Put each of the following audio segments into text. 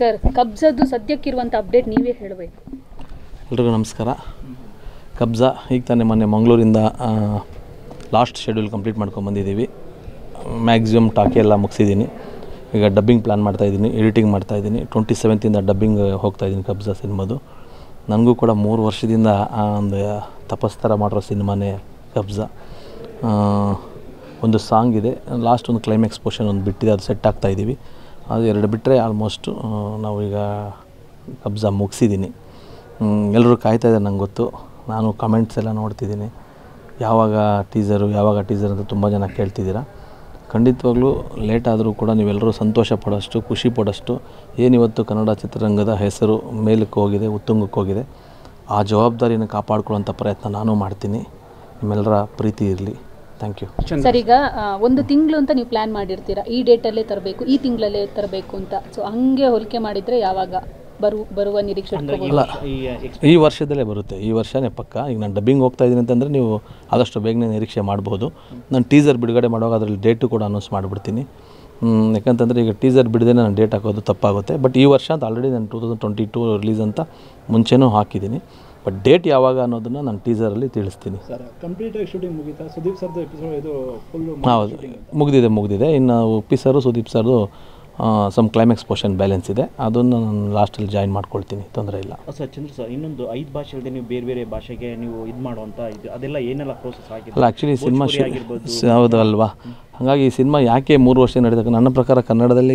Sir ಕಬ್ಜದ್ದು ಸದ್ಯಕ್ಕಿರುವಂಥ update ನೀವೇ ಹೇಳಬೇಕು ಎಲ್ರಿಗೂ ನಮಸ್ಕಾರ ಕಬ್ಜಾ ಈಗ ತಾನೇ ಮೊನ್ನೆ ಮಂಗಳೂರಿಂದ ಲಾಸ್ಟ್ ಶೆಡ್ಯೂಲ್ ಕಂಪ್ಲೀಟ್ ಮಾಡ್ಕೊಂಬಂದಿದ್ದೀವಿ ಮ್ಯಾಕ್ಸಿಮಮ್ ಟಾಕಿ ಎಲ್ಲ ಮುಗಿಸಿದ್ದೀನಿ ಈಗ ಡಬ್ಬಿಂಗ್ ಪ್ಲ್ಯಾನ್ ಮಾಡ್ತಾಯಿದ್ದೀನಿ ಎಡಿಟಿಂಗ್ ಮಾಡ್ತಾಯಿದ್ದೀನಿ ಟ್ವೆಂಟಿ ಸೆವೆಂತಿಂದ ಡಬ್ಬಿಂಗ್ ಹೋಗ್ತಾಯಿದ್ದೀನಿ ಕಬ್ಜಾ ಸಿನಿಮಾದು ನನಗೂ ಕೂಡ ಮೂರು ವರ್ಷದಿಂದ ಆ ಒಂದು ತಪಸ್ತರ ಮಾಡಿರೋ ಸಿನಿಮಾನೇ ಕಬ್ಜಾ ಆ, ಒಂದು ಸಾಂಗ್ ಇದೆ ಲಾಸ್ಟ್ ಒಂದು ಕ್ಲೈಮ್ಯಾಕ್ಸ್ ಪೋರ್ಷನ್ ಒಂದು ಬಿಟ್ಟಿದೆ ಅದು ಸೆಟ್ ಆಗ್ತಾಯಿದ್ದೀವಿ ಅದು ಎರಡು ಬಿಟ್ಟರೆ ಆಲ್ಮೋಸ್ಟು ನಾವು ಈಗ ಕಬ್ಜಾ ಮುಗಿಸಿದ್ದೀನಿ ಎಲ್ಲರೂ ಕಾಯ್ತಾ ಇದ್ದಾರೆ ನಂಗೆ ಗೊತ್ತು ನಾನು ಕಮೆಂಟ್ಸ್ ಎಲ್ಲ ನೋಡ್ತಿದ್ದೀನಿ ಯಾವಾಗ ಟೀಸರು ಯಾವಾಗ ಟೀಸರ್ ಅಂತ ತುಂಬ ಜನ ಕೇಳ್ತಿದ್ದೀರಾ ಖಂಡಿತವಾಗ್ಲೂ ಲೇಟ್ ಆದರೂ ಕೂಡ ನೀವೆಲ್ಲರೂ ಸಂತೋಷ ಪಡೋಷ್ಟು ಖುಷಿ ಪಡೋಷ್ಟು ಏನಿವತ್ತು ಕನ್ನಡ ಚಿತ್ರರಂಗದ ಹೆಸರು ಮೇಲಕ್ಕೆ ಹೋಗಿದೆ ಉತ್ತುಂಗಕ್ಕೆ ಹೋಗಿದೆ ಆ ಜವಾಬ್ದಾರಿನ ಕಾಪಾಡ್ಕೊಳ್ಳೋಂಥ ಪ್ರಯತ್ನ ನಾನು ಮಾಡ್ತೀನಿ ನಿಮ್ಮೆಲ್ಲರ ಪ್ರೀತಿ ಇರಲಿ ಥ್ಯಾಂಕ್ ಯು ಸರ್ ಈಗ ಆ, ಒಂದು ತಿಂಗಳು ಅಂತ ನೀವು ಪ್ಲಾನ್ ಮಾಡಿರ್ತೀರಾ ಈ ಡೇಟಲ್ಲೇ ತರಬೇಕು ಈ ತಿಂಗಳಲ್ಲೇ ತರಬೇಕು ಅಂತ ಸೊ ಹಂಗೆ ಹೋಲಿಕೆ ಮಾಡಿದರೆ ಯಾವಾಗ ಬರು ಬರುವ ನಿರೀಕ್ಷೆ ಇಟ್ಕೋಬೋದು ಅಲ್ಲ ಈ ವರ್ಷದಲ್ಲೇ ಬರುತ್ತೆ ಈ ವರ್ಷನೇ ಪಕ್ಕ ಈಗ ನಾನು ಡಬ್ಬಿಂಗ್ ಹೋಗ್ತಾ ಇದ್ದೀನಿ ಅಂತಂದರೆ ನೀವು ಆದಷ್ಟು ಬೇಗನೆ ನಿರೀಕ್ಷೆ ಮಾಡ್ಬೋದು ನಾನು ಟೀಸರ್ ಬಿಡುಗಡೆ ಮಾಡುವಾಗ ಅದರಲ್ಲಿ ಡೇಟು ಕೂಡ ಅನೌನ್ಸ್ ಮಾಡಿಬಿಡ್ತೀನಿ ಹ್ಮ್, ಯಾಕಂತಂದರೆ ಈಗ ಟೀಸರ್ ಬಿಡದೇ ನಾನು ಡೇಟ್ ಹಾಕೋದು ತಪ್ಪಾಗುತ್ತೆ ಬಟ್ ಈ ವರ್ಷ ಅಂತ ಆಲ್ರೆಡಿ ನಾನು two thousand twenty two release ಅಂತ ಮುಂಚೆನೂ ಹಾಕಿದ್ದೀನಿ ಬಟ್ ಡೇಟ್ ಯಾವಾಗ ಅನ್ನೋದನ್ನು ನಾನು ಟೀಸರಲ್ಲಿ ತಿಳಿಸ್ತೀನಿ ಸರ್ ಕಂಪ್ಲೀಟ್ ಆಗಿ ಶೂಟಿಂಗ್ ಮುಗೀತಾ ಸುದೀಪ್ ಸರ್ದು ಎಪಿಸೋಡ್ ಇದು ಫುಲ್ ಹೌದು ಮುಗಿದಿದೆ ಮುಗಿದಿದೆ ಇನ್ನು ಉಪ್ಪಿ ಸರು ಸುದೀಪ್ ಸರ್ದು ಸಮ್ ಕ್ಲೈಮ್ಯಾಕ್ಸ್ ಪೋರ್ಷನ್ ಬ್ಯಾಲೆನ್ಸ್ ಇದೆ ಅದನ್ನು ನಾನು ಲಾಸ್ಟಲ್ಲಿ ಜಾಯಿನ್ ಮಾಡ್ಕೊಳ್ತೀನಿ ತೊಂದರೆ ಇಲ್ಲ ಸರ್ ಚಂದ್ರ ಸರ್ ಇನ್ನೊಂದು ಐದು ಭಾಷೆ ಇಲ್ಲದೆ ನೀವು ಬೇರೆ ಬೇರೆ ಭಾಷೆಗೆ ನೀವು ಇದು ಮಾಡುವಂಥ ಇದು ಅದೆಲ್ಲ ಏನೆಲ್ಲ ಪ್ರೋಸೆಸ್ ಆಗಿದೆ ಅಲ್ಲ ಆ್ಯಕ್ಚುಲಿ ಸಿನಿಮಾ ಭೋಜ್ಪುರಿ ಆಗಿರ್ಬೋದು. ಹೌದು ಅಲ್ವಾ ಹಾಗಾಗಿ ಈ ಸಿನಿಮಾ ಯಾಕೆ ಮೂರು ವರ್ಷ ನಡೀತಕ್ಕ ನನ್ನ ಪ್ರಕಾರ ಕನ್ನಡದಲ್ಲಿ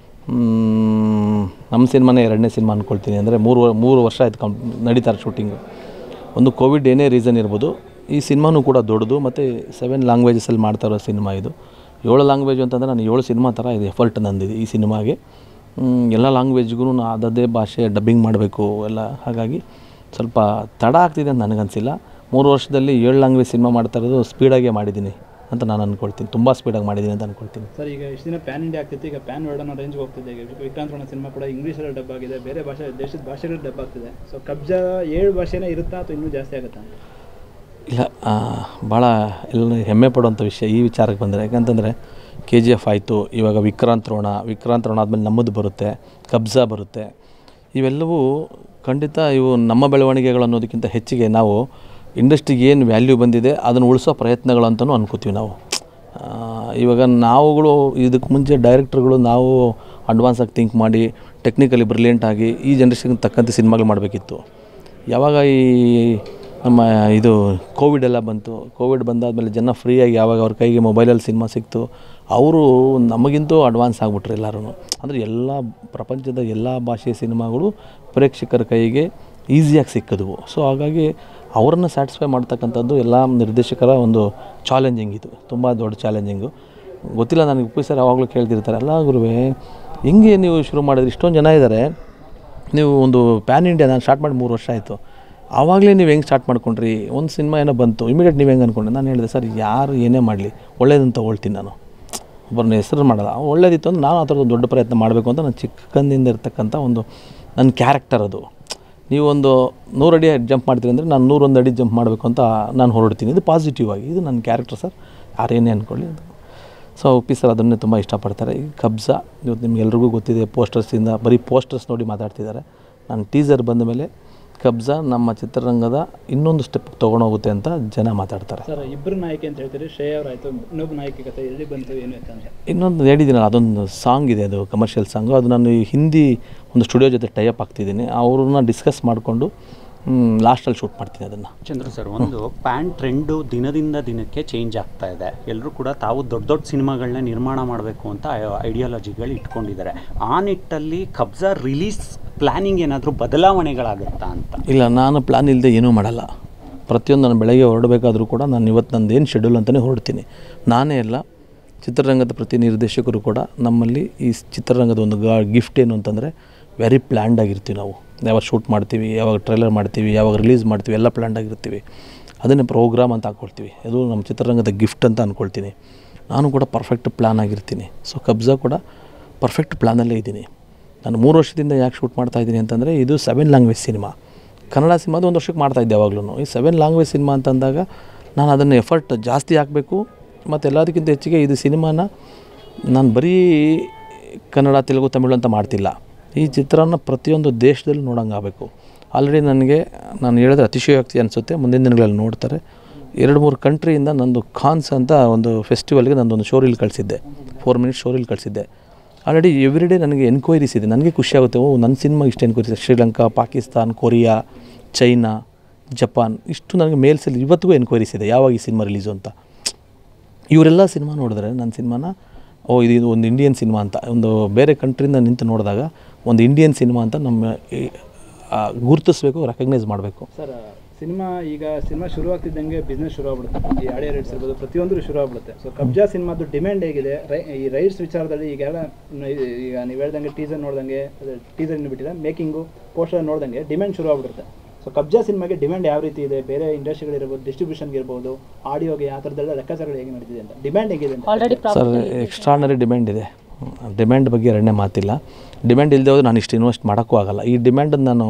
ಮ್, ನಮ್ಮ ಸಿನಿಮಾನೇ ಎರಡನೇ ಸಿನಿಮಾ ಅಂದ್ಕೊಳ್ತೀನಿ ಅಂದರೆ ಮೂರು ವ- ಮೂರು ವರ್ಷ ಆಯ್ತು ಕಂ ನಡೀತಾರೆ ಶೂಟಿಂಗು ಒಂದು ಕೋವಿಡ್ ಏನೇ ರೀಸನ್ ಇರ್ಬೋದು ಈ ಸಿನಿಮಾನೂ ಕೂಡ ದೊಡ್ಡದು ಮತ್ತು ಸೆವೆನ್ ಲ್ಯಾಂಗ್ವೇಜಸಲ್ಲಿ ಮಾಡ್ತಾ ಇರೋ ಸಿನಿಮಾ ಇದು ಏಳು ಲ್ಯಾಂಗ್ವೇಜ್ ಅಂತಂದರೆ ನಾನು ಏಳು ಸಿನಿಮಾ ಥರ ಇದು ಎಫರ್ಟ್ ನಂದಿದೆ ಈ ಸಿನಿಮಾಗೆ ಮ್, ಎಲ್ಲ ಲ್ಯಾಂಗ್ವೇಜ್ಗೂ ಅದದೇ ಭಾಷೆ ಡಬ್ಬಿಂಗ್ ಮಾಡಬೇಕು ಎಲ್ಲ ಹಾಗಾಗಿ ಸ್ವಲ್ಪ ತಡ ಆಗ್ತಿದೆ ಅಂತ ನನಗನ್ಸಿಲ್ಲ ಮೂರು ವರ್ಷದಲ್ಲಿ ಏಳು ಲ್ಯಾಂಗ್ವೇಜ್ ಸಿನಿಮಾ ಮಾಡ್ತಾ ಇರೋದು ಸ್ಪೀಡಾಗೇ ಮಾಡಿದ್ದೀನಿ ಅಂತ ನಾನು ಅಂದ್ಕೊಳ್ತೀನಿ ತುಂಬ ಸ್ಪೀಡಾಗಿ ಮಾಡಿದ್ದೀನಿ ಅಂತ ಅಂದ್ಕೊಳ್ತೀನಿ ಸರ್ ಈಗ ಇಷ್ಟು ದಿನ ಪ್ಯಾನ್ ಇಂಡಿಯಾ ಆಗ್ತಿತ್ತು ಈಗ ಪ್ಯಾನ್ ವರ್ಲ್ಡ್ ಅನ್ನೋ ರೇಂಜ್ಗೆ ಹೋಗ್ತಿದೆ ಈಗ ವಿಕ್ರಾಂತ್ ರೋಣ ಸಿನಿಮಾ ಕೂಡ ಇಂಗ್ಲೀಷಲ್ಲಿ ಡಬ್ ಆಗಿದೆ ಬೇರೆ ಭಾಷೆ ದೇಶದ ಭಾಷೆಗಳಲ್ಲಿ ಡಬ್ ಆಗ್ತಿದೆ ಸೊ ಕಬ್ಜಾ ಏಳು ಭಾಷೆನೇ ಇರುತ್ತಾ ಅಥವಾ ಇನ್ನೂ ಜಾಸ್ತಿ ಆಗುತ್ತಾ ಇಲ್ಲ ಆ, ಭಾಳ ಎಲ್ಲ ಹೆಮ್ಮೆ ಪಡುವಂಥ ವಿಷಯ ಈ ವಿಚಾರಕ್ಕೆ ಬಂದರೆ ಯಾಕಂತಂದರೆ ಕೆ ಜಿ ಎಫ್ ಆಯಿತು ಇವಾಗ ವಿಕ್ರಾಂತ್ ರೋಣ ವಿಕ್ರಾಂತ್ ರೋಣ ಆದಮೇಲೆ ನಮ್ಮದು ಬರುತ್ತೆ ಕಬ್ಜಾ ಬರುತ್ತೆ ಇವೆಲ್ಲವೂ ಖಂಡಿತ ಇವು ನಮ್ಮ ಬೆಳವಣಿಗೆಗಳು ಅನ್ನೋದಕ್ಕಿಂತ ಹೆಚ್ಚಿಗೆ ನಾವು ಇಂಡಸ್ಟ್ರಿಗೆ ಏನು ವ್ಯಾಲ್ಯೂ ಬಂದಿದೆ ಅದನ್ನು ಉಳಿಸೋ ಪ್ರಯತ್ನಗಳು ಅಂತಲೂ ಅನ್ಕೋತೀವಿ ನಾವು ಆ, ಇವಾಗ ನಾವುಗಳು ಇದಕ್ಕೆ ಮುಂಚೆ ಡೈರೆಕ್ಟ್ರುಗಳು ನಾವು ಅಡ್ವಾನ್ಸಾಗಿ ಥಿಂಕ್ ಮಾಡಿ ಟೆಕ್ನಿಕಲಿ ಬ್ರಿಲಿಯಂಟ್ ಆಗಿ ಈ ಜನ್ರೇಷನ್ಗೆ ತಕ್ಕಂತೆ ಸಿನಿಮಾಗಳು ಮಾಡಬೇಕಿತ್ತು ಯಾವಾಗ ಈ ನಮ್ಮ ಇದು ಕೋವಿಡ್ ಎಲ್ಲ ಬಂತು ಕೋವಿಡ್ ಬಂದಾದಮೇಲೆ ಜನ ಫ್ರೀಯಾಗಿ ಯಾವಾಗ ಅವ್ರ ಕೈಗೆ ಮೊಬೈಲಲ್ಲಿ ಸಿನಿಮಾ ಸಿಕ್ತು ಅವರು ನಮಗಿಂತೂ ಅಡ್ವಾನ್ಸ್ ಆಗಿಬಿಟ್ರು ಎಲ್ಲರೂ ಅಂದರೆ ಎಲ್ಲ ಪ್ರಪಂಚದ ಎಲ್ಲ ಭಾಷೆಯ ಸಿನಿಮಾಗಳು ಪ್ರೇಕ್ಷಕರ ಕೈಗೆ ಈಸಿಯಾಗಿ ಸಿಕ್ಕಿದ್ವು ಸೊ ಹಾಗಾಗಿ ಅವರನ್ನು ಸ್ಯಾಟಿಸ್ಫೈ ಮಾಡ್ತಕ್ಕಂಥದ್ದು ಎಲ್ಲ ನಿರ್ದೇಶಕರ ಒಂದು ಚಾಲೆಂಜಿಂಗ್ ಇದು ತುಂಬ ದೊಡ್ಡ ಚಾಲೆಂಜಿಂಗು ಗೊತ್ತಿಲ್ಲ ನನಗೆ ಉಪ್ಪಿ ಸರ್ ಯಾವಾಗಲೂ ಕೇಳ್ತಿರ್ತಾರೆ ಅಲ್ಲ ಗುರುವೇ ಹೆಂಗೆ ನೀವು ಶುರು ಮಾಡಿದ್ರಿ ಇಷ್ಟೊಂದು ಜನ ಇದ್ದಾರೆ ನೀವು ಒಂದು ಪ್ಯಾನ್ ಇಂಡಿಯಾ ನಾನು ಸ್ಟಾರ್ಟ್ ಮಾಡಿ ಮೂರು ವರ್ಷ ಆಯಿತು ಆವಾಗಲೇ ನೀವು ಹೆಂಗೆ ಸ್ಟಾರ್ಟ್ ಮಾಡ್ಕೊಂಡ್ರಿ ಒಂದು ಸಿನಿಮಾ ಏನೋ ಬಂತು ಇಮಿಡಿಯೇಟ್ ನೀವು ಹೆಂಗೆ ಅಂದ್ಕೊಂಡೆ ನಾನು ಹೇಳಿದೆ ಸರ್ ಯಾರು ಏನೇ ಮಾಡಲಿ ಒಳ್ಳೇದಂತ ತಗೊಳ್ತೀನಿ ನಾನು ಒಬ್ಬರನ್ನ ಹೆಸರು ಮಾಡಲ್ಲ ಒಳ್ಳೇದಿತ್ತು ಅಂದ್ರೆ ನಾನು ಆ ಥರದ ದೊಡ್ಡ ಪ್ರಯತ್ನ ಮಾಡಬೇಕು ಅಂತ ನಾನು ಚಿಕ್ಕಂದಿಂದ ಇರ್ತಕ್ಕಂಥ ಒಂದು ನನ್ನ ಕ್ಯಾರೆಕ್ಟರ್ ಅದು ನೀವೊಂದು ನೂರು ಅಡಿ ಜಂಪ್ ಮಾಡ್ತೀರಿ ಅಂದರೆ ನಾನು ನೂರೊಂದು ಅಡಿ ಜಂಪ್ ಮಾಡಬೇಕು ಅಂತ ನಾನು ಹೊರಡ್ತೀನಿ ಇದು ಪಾಸಿಟಿವ್ ಆಗಿ ಇದು ನನ್ನ ಕ್ಯಾರೆಕ್ಟರ್ ಸರ್ ಯಾರೇನೇ ಅಂದ್ಕೊಳ್ಳಿ ಅದು ಸೊ ಉಪ್ಪಿ ಸರ್ ಅದನ್ನೇ ತುಂಬ ಇಷ್ಟಪಡ್ತಾರೆ ಈ ಕಬ್ಜಾ ಇವತ್ತು ನಿಮ್ಗೆಲ್ರಿಗೂ ಗೊತ್ತಿದೆ ಪೋಸ್ಟರ್ಸಿಂದ ಬರೀ ಪೋಸ್ಟರ್ಸ್ ನೋಡಿ ಮಾತಾಡ್ತಿದ್ದಾರೆ ನಾನು ಟೀಸರ್ ಬಂದ ಮೇಲೆ ಕಬ್ಜಾ ನಮ್ಮ ಚಿತ್ರರಂಗದ ಇನ್ನೊಂದು ಸ್ಟೆಪ್ ತೊಗೊಂಡೋಗುತ್ತೆ ಅಂತ ಜನ ಮಾತಾಡ್ತಾರೆ ಸರ್ ಇಬ್ಬರು ನಾಯಕಿ ಅಂತ ಹೇಳ್ತೀರಿ ಶ್ರೇಯ ಅವರಾಯ್ತು ಇನ್ನೊಬ್ಬ ನಾಯಕಿ ಕತೆ ಎಲ್ಲಿ ಬಂತು ಏನು ಅಂತ ಅಂತ ಇನ್ನೊಂದು ಹೇಳಿದ್ದೀನಲ್ಲ ಅದೊಂದು ಸಾಂಗ್ ಇದೆ ಅದು ಕಮರ್ಷಿಯಲ್ ಸಾಂಗು ಅದು ನಾನು ಈ ಹಿಂದಿ ಒಂದು ಸ್ಟುಡಿಯೋ ಜೊತೆ ಟೈಅಪ್ ಆಗ್ತಿದ್ದೀನಿ ಅವ್ರನ್ನ ಡಿಸ್ಕಸ್ ಮಾಡಿಕೊಂಡು ಲಾಸ್ಟಲ್ಲಿ ಶೂಟ್ ಮಾಡ್ತೀನಿ ಅದನ್ನು ಚಂದ್ರ ಸರ್ ಒಂದು ಪ್ಯಾನ್ ಟ್ರೆಂಡು ದಿನದಿಂದ ದಿನಕ್ಕೆ ಚೇಂಜ್ ಆಗ್ತಾ ಇದೆ ಎಲ್ಲರೂ ಕೂಡ ತಾವು ದೊಡ್ಡ ದೊಡ್ಡ ಸಿನಿಮಾಗಳನ್ನ ನಿರ್ಮಾಣ ಮಾಡಬೇಕು ಅಂತ ಐಡಿಯಾಲಜಿಗಳು ಇಟ್ಕೊಂಡಿದ್ದಾರೆ ಆ ನಿಟ್ಟಲ್ಲಿ ಕಬ್ಜಾ ರಿಲೀಸ್ ಪ್ಲಾನಿಂಗ್ ಏನಾದರೂ ಬದಲಾವಣೆಗಳಾಗುತ್ತಾ ಅಂತ ಇಲ್ಲ ನಾನು ಪ್ಲಾನ್ ಇಲ್ಲದೆ ಏನೂ ಮಾಡಲ್ಲ ಪ್ರತಿಯೊಂದು ನಾನು ಬೆಳಗ್ಗೆ ಹೊರಡಬೇಕಾದ್ರೂ ಕೂಡ ನಾನು ಇವತ್ತು ನಂದು ಏನು ಶೆಡ್ಯೂಲ್ ಅಂತಲೇ ಹೊರಡ್ತೀನಿ ನಾನೇ ಅಲ್ಲ ಚಿತ್ರರಂಗದ ಪ್ರತಿ ನಿರ್ದೇಶಕರು ಕೂಡ ನಮ್ಮಲ್ಲಿ ಈ ಚಿತ್ರರಂಗದ ಒಂದು ಗಾ ಗಿಫ್ಟ್ ಏನು ಅಂತಂದರೆ ವೆರಿ ಪ್ಲ್ಯಾಂಡ್ ಆಗಿರ್ತೀವಿ ನಾವು ಯಾವಾಗ ಶೂಟ್ ಮಾಡ್ತೀವಿ ಯಾವಾಗ ಟ್ರೈಲರ್ ಮಾಡ್ತೀವಿ ಯಾವಾಗ ರಿಲೀಸ್ ಮಾಡ್ತೀವಿ ಎಲ್ಲ ಪ್ಲ್ಯಾಂಡ್ ಆಗಿರ್ತೀವಿ ಅದನ್ನೇ ಪ್ರೋಗ್ರಾಮ್ ಅಂತ ಹಾಕ್ಕೊಳ್ತೀವಿ ಅದು ನಮ್ಮ ಚಿತ್ರರಂಗದ ಗಿಫ್ಟ್ ಅಂತ ಅಂದ್ಕೊಳ್ತೀನಿ ನಾನು ಕೂಡ ಪರ್ಫೆಕ್ಟ್ ಪ್ಲ್ಯಾನ್ ಆಗಿರ್ತೀನಿ ಸೊ ಕಬ್ಜಾ ಕೂಡ ಪರ್ಫೆಕ್ಟ್ ಪ್ಲ್ಯಾನಲ್ಲೇ ಇದ್ದೀನಿ ನಾನು ಮೂರು ವರ್ಷದಿಂದ ಯಾಕೆ ಶೂಟ್ ಮಾಡ್ತಾ ಇದ್ದೀನಿ ಅಂತಂದರೆ ಇದು ಸೆವೆನ್ ಲ್ಯಾಂಗ್ವೇಜ್ ಸಿನಿಮಾ ಕನ್ನಡ ಸಿನಿಮಾದು ಒಂದು ವರ್ಷಕ್ಕೆ ಮಾಡ್ತಾ ಇದ್ದೆ ಯಾವಾಗಲೂ ಈ ಸೆವೆನ್ ಲ್ಯಾಂಗ್ವೇಜ್ ಸಿನಿಮಾ ಅಂತಂದಾಗ ನಾನು ಅದನ್ನು ಎಫರ್ಟ್ ಜಾಸ್ತಿ ಹಾಕಬೇಕು ಮತ್ತು ಎಲ್ಲದಕ್ಕಿಂತ ಹೆಚ್ಚಿಗೆ ಇದು ಸಿನಿಮಾನ ನಾನು ಬರೀ ಕನ್ನಡ ತೆಲುಗು ತಮಿಳು ಅಂತ ಮಾಡ್ತಿಲ್ಲ ಈ ಚಿತ್ರನ ಪ್ರತಿಯೊಂದು ದೇಶದಲ್ಲೂ ನೋಡೋಂಗೆ ಆಗಬೇಕು ಆಲ್ರೆಡಿ ನನಗೆ ನಾನು ಹೇಳಿದ್ರೆ ಅತಿಶಯೋಕ್ತಿ ಅನಿಸುತ್ತೆ ಮುಂದಿನ ದಿನಗಳಲ್ಲಿ ನೋಡ್ತಾರೆ ಎರಡು ಮೂರು ಕಂಟ್ರಿಯಿಂದ ನಂದು ಖಾನ್ಸ್ ಅಂತ ಒಂದು ಫೆಸ್ಟಿವಲ್ಗೆ ನಂದೊಂದು ಶೋರೀಲ್ ಕಳಿಸಿದ್ದೆ ಫೋರ್ ಮಿನಿಟ್ಸ್ ಶೋರೀಲ್ ಕಳಿಸಿದ್ದೆ ಆಲ್ರೆಡಿ ಎವ್ರಿ ಡೇ ನನಗೆ ಎನ್ಕ್ವೈರೀಸ್ ಇದೆ ನನಗೆ ಖುಷಿ ಆಗುತ್ತೆ ಓ ನನ್ನ ಸಿನಿಮಾ ಇಷ್ಟು ಎನ್ಕ್ವೈರೀಸ್ ಇದೆ Sri Lanka Pakistan Korea China Japan ಇಷ್ಟು ನನಗೆ ಮೇಲ್ಸಲ್ಲಿ ಇವತ್ತಿಗೂ ಎನ್ಕ್ವೈರೀಸ್ ಇದೆ ಯಾವಾಗ ಈ ಸಿನಿಮಾ ರಿಲೀಸು ಅಂತ ಇವರೆಲ್ಲ ಸಿನಿಮಾ ನೋಡಿದ್ರೆ ನನ್ನ ಸಿನಿಮಾನ ಓ ಇದು ಇದು ಒಂದು ಇಂಡಿಯನ್ ಸಿನಿಮಾ ಅಂತ ಒಂದು ಬೇರೆ ಕಂಟ್ರಿಯಿಂದ ನಿಂತು ನೋಡಿದಾಗ ಒಂದು ಇಂಡಿಯನ್ ಸಿನಿಮಾ ಅಂತ ನಮ್ಮ ಈ- ಆ, ಗುರುತಿಸ್ಬೇಕು ರೆಕಗ್ನೈಸ್ ಮಾಡಬೇಕು ಸರ್ ಸಿನಿಮಾ ಈಗ ಸಿನಿಮಾ ಶುರು ಆಗ್ತಿದ್ದಂಗೆ ಬಿಸ್ನೆಸ್ ಶುರು ಆಗ್ಬಿಡುತ್ತೆ ಈ ಆಡಿಯೋ ರೈಟ್ಸ್ ಇರ್ಬೋದು ಪ್ರತಿಯೊಂದು ಶುರು ಆಗ್ಬಿಡುತ್ತೆ ಸೊ ಕಬ್ಜಾ ಸಿನಿಮಾದು ಡಿಮ್ಯಾಂಡ್ ಹೇಗಿದೆ ರೈ ಈ ರೈಟ್ಸ್ ವಿಚಾರದಲ್ಲಿ ಈಗೆಲ್ಲ ಇನ್ನು ಈ- ಈಗ ನೀವು ಹೇಳ್ದಂಗೆ ಟೀಸರ್ ನೋಡ್ದಂಗೆ ಟೀಸರ್ ಇನ್ನು ಬಿಟ್ಟಿದೆ ಮೇಕಿಂಗು ಪೋಸ್ಟರ್ ನೋಡ್ದಂಗೆ ಡಿಮ್ಯಾಂಡ್ ಶುರು ಆಗ್ಬಿಡುತ್ತೆ ಸೊ ಕಬ್ಜಾ ಸಿನಿಮಾಗೆ ಡಿಮ್ಯಾಂಡ್ ಯಾವ ರೀತಿ ಇದೆ ಬೇರೆ ಇಂಡಸ್ಟ್ರಿಗಳಿರ್ಬೋದು ಡಿಸ್ಟ್ರಿಬ್ಯೂಷನ್ಗೆ ಇರ್ಬೋದು ಆಡಿಯೋಗೆ ಆ ಥರದ್ದೆಲ್ಲ ಲೆಕ್ಕಾಚಾರಗಳು ಹೇಗೆ ನಡೀತಿದೆ ಅಂತ ಡಿಮ್ಯಾಂಡ್ ಹೇಗಿದೆ ಅಂತ ಆಲ್ರೆಡಿ ಸರ್ ಎಕ್ಸ್ಟ್ರಾರ್ನರಿ ಡಿಮ್ಯಾಂಡ್ ಇದೆ ಡಿಮ್ಯಾಂಡ್ ಬಗ್ಗೆ ಎರಡನೇ ಮಾತಿಲ್ಲ ಡಿಮ್ಯಾಂಡ್ ಇಲ್ಲದೆ ಹೋದ್ರೆ ನಾನು ಇಷ್ಟು ಇನ್ವೆಸ್ಟ್ ಮಾಡೋಕ್ಕೂ ಆಗಲ್ಲ ಈ ಡಿಮ್ಯಾಂಡನ್ನು ನಾನು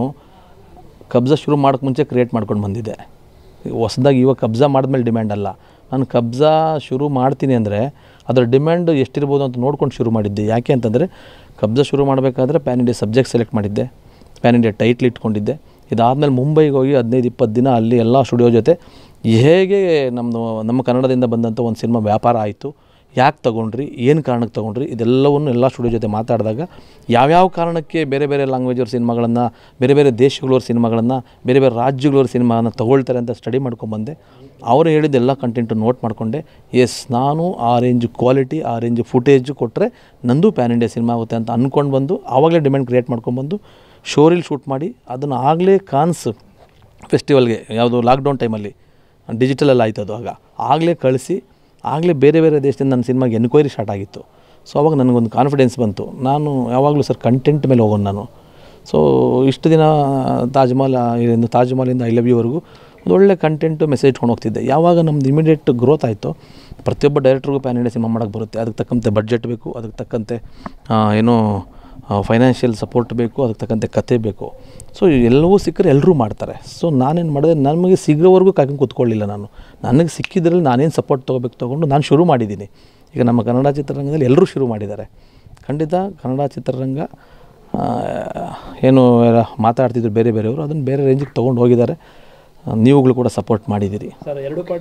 ಕಬ್ಜಾ ಶುರು ಮಾಡೋಕ್ಕೆ ಮುಂಚೆ ಕ್ರಿಯೇಟ್ ಮಾಡ್ಕೊಂಡು ಬಂದಿದ್ದೆ ಹೊಸ್ದಾಗಿ ಇವಾಗ ಕಬ್ಜಾ ಮಾಡಿದ್ಮೇಲೆ ಡಿಮ್ಯಾಂಡ್ ಅಲ್ಲ ನಾನು ಕಬ್ಜಾ ಶುರು ಮಾಡ್ತೀನಿ ಅಂದರೆ ಅದರ ಡಿಮ್ಯಾಂಡ್ ಎಷ್ಟಿರ್ಬೋದು ಅಂತ ನೋಡ್ಕೊಂಡು ಶುರು ಮಾಡಿದ್ದೆ ಯಾಕೆ ಅಂತಂದರೆ ಕಬ್ಜಾ ಶುರು ಮಾಡಬೇಕಾದ್ರೆ ಪ್ಯಾನ್ ಇಂಡಿಯಾ ಸಬ್ಜೆಕ್ಟ್ ಸೆಲೆಕ್ಟ್ ಮಾಡಿದ್ದೆ ಪ್ಯಾನ್ ಇಂಡಿಯಾ ಟೈಟ್ಲ್ ಇಟ್ಕೊಂಡಿದ್ದೆ ಇದಾದಮೇಲೆ ಮುಂಬೈಗೆ ಹೋಗಿ ಹದಿನೈದು ಇಪ್ಪತ್ತು ದಿನ ಅಲ್ಲಿ ಎಲ್ಲ ಸ್ಟುಡಿಯೋ ಜೊತೆ ಹೇಗೆ ನಮ್ಮದು ನಮ್ಮ ಕನ್ನಡದಿಂದ ಬಂದಂಥ ಒಂದು ಸಿನಿಮಾ ವ್ಯಾಪಾರ ಆಯಿತು ಯಾಕೆ ತೊಗೊಂಡ್ರಿ ಏನು ಕಾರಣಕ್ಕೆ ತೊಗೊಂಡ್ರಿ ಇದೆಲ್ಲವನ್ನು ಎಲ್ಲ ಸ್ಟುಡಿಯೋ ಜೊತೆ ಮಾತಾಡಿದಾಗ ಯಾವ್ಯಾವ ಕಾರಣಕ್ಕೆ ಬೇರೆ ಬೇರೆ ಲ್ಯಾಂಗ್ವೇಜವ್ರ ಸಿನಿಮಾಗಳನ್ನು ಬೇರೆ ಬೇರೆ ದೇಶಗಳವ್ರ ಸಿನಿಮಾಗಳನ್ನು ಬೇರೆ ಬೇರೆ ರಾಜ್ಯಗಳವ್ರ ಸಿನಿಮಾನ ತೊಗೊಳ್ತಾರೆ ಅಂತ ಸ್ಟಡಿ ಮಾಡ್ಕೊಂಬಂದೆ ಅವರು ಹೇಳಿದ ಎಲ್ಲ ಕಂಟೆಂಟು ನೋಟ್ ಮಾಡಿಕೊಂಡೆ ಎಸ್ ನಾನು ಆ ರೇಂಜ್ ಕ್ವಾಲಿಟಿ ಆ ರೇಂಜ್ ಫುಟೇಜು ಕೊಟ್ಟರೆ ನಂದು ಪ್ಯಾನ್ ಇಂಡಿಯಾ ಸಿನಿಮಾ ಆಗುತ್ತೆ ಅಂತ ಅಂದ್ಕೊಂಡು ಬಂದು ಆವಾಗಲೇ ಡಿಮ್ಯಾಂಡ್ ಕ್ರಿಯೇಟ್ ಮಾಡ್ಕೊಂಬಂದು ಶೋರಿಲ್ ಶೂಟ್ ಮಾಡಿ ಅದನ್ನು ಆಗಲೇ ಕಾನ್ಸ್ ಫೆಸ್ಟಿವಲ್ಗೆ ಯಾವುದು ಲಾಕ್ಡೌನ್ ಟೈಮಲ್ಲಿ ಡಿಜಿಟಲಲ್ಲಿ ಆಯ್ತು ಅದು ಆಗ ಆಗಲೇ ಕಳಿಸಿ ಆಗಲೇ ಬೇರೆ ಬೇರೆ ದೇಶದಿಂದ ನನ್ನ ಸಿನಿಮಾಗೆ ಎನ್ಕ್ವೈರಿ ಸ್ಟಾರ್ಟ್ ಆಗಿತ್ತು ಸೊ ಅವಾಗ ನನಗೊಂದು ಕಾನ್ಫಿಡೆನ್ಸ್ ಬಂತು ನಾನು ಯಾವಾಗಲೂ ಸರ್ ಕಂಟೆಂಟ್ ಮೇಲೆ ಹೋಗೋನು ನಾನು ಸೊ ಇಷ್ಟು ದಿನ ತಾಜ್ ಮಹಲ್ ಇಲ್ಲಿಂದ ತಾಜ್ ಮಹಲಿಂದ ಐ ಲವ್ ಯುವರೆಗೂ ಒಂದು ಒಳ್ಳೆ ಕಂಟೆಂಟು ಮೆಸೇಜ್ ಇಟ್ಕೊಂಡು ಹೋಗ್ತಿದ್ದೆ ಯಾವಾಗ ನಮ್ದು ಇಮಿಡಿಯೇಟ್ ಗ್ರೋತ್ ಆಯಿತು ಪ್ರತಿಯೊಬ್ಬ ಡೈರೆಕ್ಟ್ರಿಗೂ ಪ್ಯಾನ್ ಇಂಡಿಯಾ ಸಿನಿಮಾ ಮಾಡೋಕ್ಕೆ ಬರುತ್ತೆ ಅದಕ್ಕೆ ತಕ್ಕಂತೆ ಬಡ್ಜೆಟ್ ಬೇಕು ಅದಕ್ಕೆ ತಕ್ಕಂತೆ ಆ, ಏನು ಫೈನಾನ್ಷಿಯಲ್ ಸಪೋರ್ಟ್ ಬೇಕು ಅದಕ್ಕೆ ತಕ್ಕಂತೆ ಕತೆ ಬೇಕು ಸೊ ಎಲ್ಲವೂ ಸಿಕ್ಕರೆ ಎಲ್ಲರೂ ಮಾಡ್ತಾರೆ ಸೊ ನಾನೇನು ಮಾಡಿದೆ ನಮಗೆ ಸಿಗೋವರೆಗೂ ಕಾಯ್ಕೊಂಡು ಕೂತ್ಕೊಳ್ಳಿಲ್ಲ ನಾನು ನನಗೆ ಸಿಕ್ಕಿದ್ರಲ್ಲಿ ನಾನೇನು ಸಪೋರ್ಟ್ ತೊಗೋಬೇಕು ತೊಗೊಂಡು ನಾನು ಶುರು ಮಾಡಿದ್ದೀನಿ ಈಗ ನಮ್ಮ ಕನ್ನಡ ಚಿತ್ರರಂಗದಲ್ಲಿ ಎಲ್ಲರೂ ಶುರು ಮಾಡಿದ್ದಾರೆ ಖಂಡಿತ ಕನ್ನಡ ಚಿತ್ರರಂಗ ಆ, ಏನು ಎಲ್ಲ ಮಾತಾಡ್ತಿದ್ರು ಬೇರೆ ಬೇರೆಯವರು ಅದನ್ನು ಬೇರೆ ರೇಂಜಿಗೆ ತೊಗೊಂಡು ಹೋಗಿದ್ದಾರೆ ನೀವುಗಳು ಕೂಡ ಸಪೋರ್ಟ್ ಮಾಡಿದ್ದೀರಿ ಸರ್ ಎರಡು ಪಾರ್ಟ್